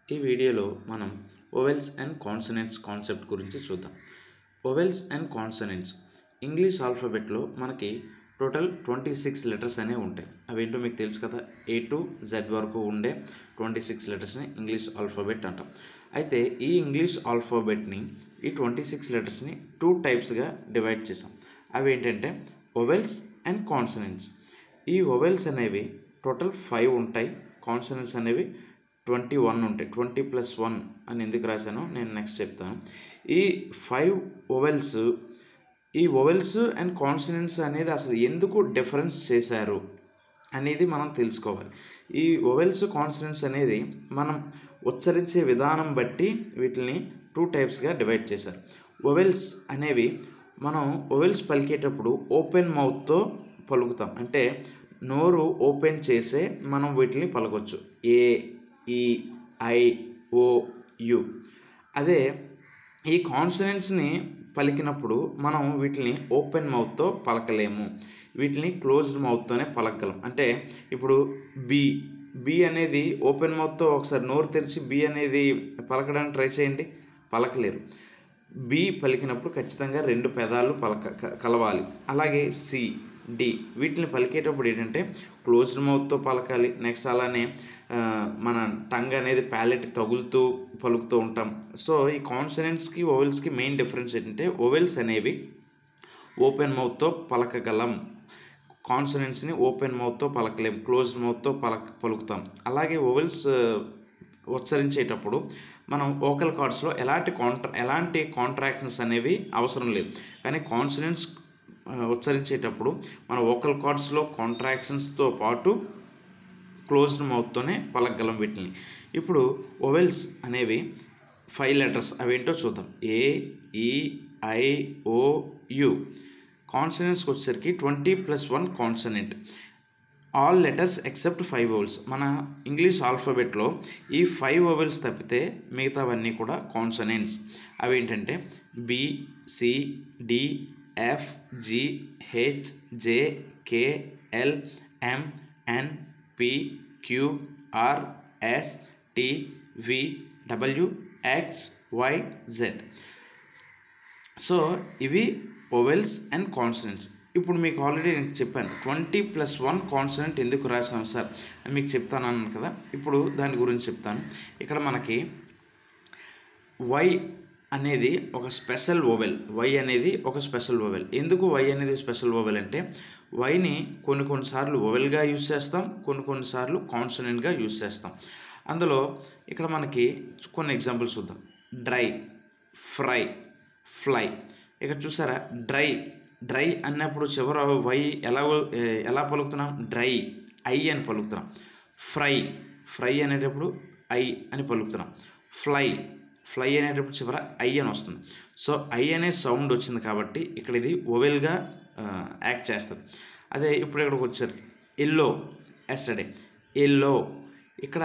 ఈ వీడియోలో మనం ఓవెల్స్ అండ్ కాన్సనెంట్స్ కాన్సెప్ట్ గురించి చూద్దాం ఓవెల్స్ అండ్ కాన్సనెంట్స్ ఇంగ్లీష్ ఆల్ఫాబెట్లో మనకి టోటల్ ట్వంటీ సిక్స్ లెటర్స్ అనేవి ఉంటాయి అవేంటో మీకు తెలుసు కదా ఏ టు జెడ్ వరకు ఉండే ట్వంటీ సిక్స్ లెటర్స్ని ఇంగ్లీష్ ఆల్ఫాబెట్ అంటాం అయితే ఈ ఇంగ్లీష్ ఆల్ఫాబెట్ని ఈ ట్వంటీ సిక్స్ లెటర్స్ని టూ టైప్స్గా డివైడ్ చేసాం అవి ఏంటంటే ఒవెల్స్ అండ్ కాన్సనెంట్స్ ఈ ఒవెల్స్ అనేవి టోటల్ ఫైవ్ ఉంటాయి కాన్సనెంట్స్ అనేవి ట్వంటీ వన్ ఉంటాయి ట్వంటీ ప్లస్ వన్ అని ఎందుకు రాశానో నేను నెక్స్ట్ చెప్తాను ఈ ఫైవ్ ఒవెల్స్ ఈ ఒవెల్స్ అండ్ కాన్సనెంట్స్ అనేది అసలు ఎందుకు డిఫరెన్స్ చేశారు అనేది మనం తెలుసుకోవాలి ఈ ఒవెల్స్ కాన్సనెంట్స్ అనేది మనం ఉచ్చరించే విధానం బట్టి వీటిని టూ టైప్స్గా డివైడ్ చేశారు ఒవెల్స్ అనేవి మనం ఒవెల్స్ పలికేటప్పుడు ఓపెన్ మౌత్తో పలుకుతాం అంటే నోరు ఓపెన్ చేసే మనం వీటిని పలకొచ్చు ఏ ఈ ఐ ఓ యు అదే ఈ కాన్సనెంట్స్ని పలికినప్పుడు మనం వీటిని ఓపెన్ మౌత్తో పలకలేము వీటిని క్లోజ్డ్ మౌత్తోనే పలకగలం అంటే ఇప్పుడు బి బి అనేది ఓపెన్ మౌత్తో ఒకసారి నోరు తెరిచి బి అనేది పలకడానికి ట్రై చేయండి పలకలేరు బి పలికినప్పుడు ఖచ్చితంగా రెండు పెదాలు పలక క- కలవాలి అలాగే సి డి వీటిని పలికేటప్పుడు ఏంటంటే క్లోజ్డ్ మౌత్తో పలకాలి నెక్స్ట్ అలానే ఆ, మన టంగ్ అనేది ప్యాలెట్కి తగులుతూ పలుకుతూ ఉంటాం సో ఈ కాన్సనెంట్స్కి ఓవెల్స్కి మెయిన్ డిఫరెన్స్ ఏంటంటే ఓవెల్స్ అనేవి ఓపెన్ మౌత్తో పలకగలం కాన్సనెంట్స్ని ఓపెన్ మౌత్తో పలకలేం క్లోజ్డ్ మౌత్తో పలక పలుకుతాం అలాగే ఓవెల్స్ ఉచ్చరించేటప్పుడు మనం ఓకల్ కార్డ్స్లో ఎలాంటి కాంట్రా ఎలాంటి కాంట్రాక్షన్స్ అనేవి అవసరం లేదు కానీ కాన్సనెంట్స్ ఉచ్చరించేటప్పుడు మన ఓకల్ కార్డ్స్లో కాంట్రాక్షన్స్తో పాటు క్లోజ్డ్ మౌత్తోనే పలకగలం వీటిని ఇప్పుడు ఓవెల్స్ అనేవి ఫైవ్ లెటర్స్ అవేంటో చూద్దాం ఏ ఈ ఐ ఓ యు కాన్సనెంట్స్కి వచ్చేసరికి twenty plus one consonant all letters except five vowels మన ఇంగ్లీష్ ఆల్ఫాబెట్లో ఈ ఫైవ్ ఓవెల్స్ తప్పితే మిగతావన్నీ కూడా కాన్సనెంట్స్ అవి ఏంటంటే B C D F G H J K L M N P Q R S T V W X Y Z so ఇవి vowels and consonants ఇప్పుడు మీకు ఆల్రెడీ నేను చెప్పాను ట్వంటీ ప్లస్ వన్ కాన్సనెంట్ ఎందుకు రాసాం sir అని మీకు చెప్తాను అన్నాను కదా ఇప్పుడు దాని గురించి చెప్తాను ఇక్కడ మనకి వై అనేది ఒక స్పెషల్ ఓవెల్ వై అనేది ఒక స్పెషల్ ఓవెల్ ఎందుకు వై అనేది స్పెషల్ ఓవెల్ అంటే వైని కొన్ని కొన్నిసార్లు ఓవెల్గా యూస్ చేస్తాం కొన్ని కొన్నిసార్లు కాన్సనెంట్గా యూస్ చేస్తాం అందులో ఇక్కడ మనకి కొన్ని ఎగ్జాంపుల్స్ చూద్దాం డ్రై ఫ్రై ఫ్లై ఇక్కడ చూసారా డ్రై డ్రై అన్నప్పుడు చివర వై ఎలా ఎలా పలుకుతున్నాం డ్రై ఐ అని పలుకుతున్నాం ఫ్రై ఫ్రై అనేటప్పుడు ఐ అని పలుకుతున్నాం ఫ్లై ఫ్లై అనేటప్పుడు చివర ఐ అని వస్తుంది సో ఐ అనే సౌండ్ వచ్చింది కాబట్టి ఇక్కడ ఇది ఓవెల్గా యాక్ట్ చేస్తుంది అదే ఇప్పుడు ఇక్కడికి వచ్చారు ఎల్లో ఎస్టర్డే ఎల్లో ఇక్కడ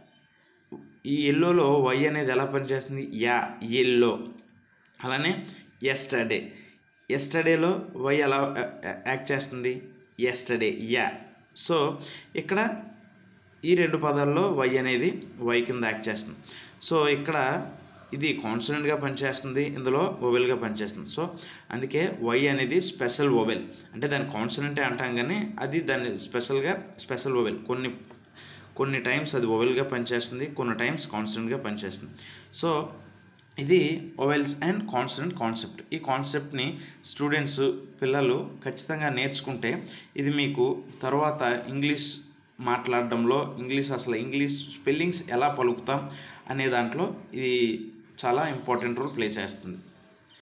ఈ ఎల్లోలో వై అనేది ఎలా పనిచేస్తుంది యా ఎల్లో అలానే ఎస్టర్డే ఎస్టర్డేలో వై ఎలా యాక్ట్ చేస్తుంది ఎస్టర్డే యా సో ఇక్కడ ఈ రెండు పదాల్లో వై అనేది వై కింద యాక్ట్ చేస్తుంది సో ఇక్కడ ఇది కాన్సనెంట్గా పనిచేస్తుంది ఇందులో ఓవెల్గా పనిచేస్తుంది సో అందుకే వై అనేది స్పెషల్ ఓవెల్ అంటే దాని కాన్సనెంటే అంటాం కానీ అది దాన్ని స్పెషల్గా స్పెషల్ ఓవెల్ కొన్ని కొన్ని టైమ్స్ అది ఓవెల్గా పనిచేస్తుంది కొన్ని టైమ్స్ కాన్స్టెంట్గా పనిచేస్తుంది సో ఇది ఓవెల్స్ అండ్ కాన్స్టెంట్ కాన్సెప్ట్ ఈ కాన్సెప్ట్ని స్టూడెంట్స్ పిల్లలు ఖచ్చితంగా నేర్చుకుంటే ఇది మీకు తర్వాత ఇంగ్లీష్ మాట్లాడడంలో ఇంగ్లీష్ అసలు ఇంగ్లీష్ స్పెల్లింగ్స్ ఎలా పలుకుతాం అనే దాంట్లో ఇది చాలా ఇంపార్టెంట్ రోల్ ప్లే చేస్తుంది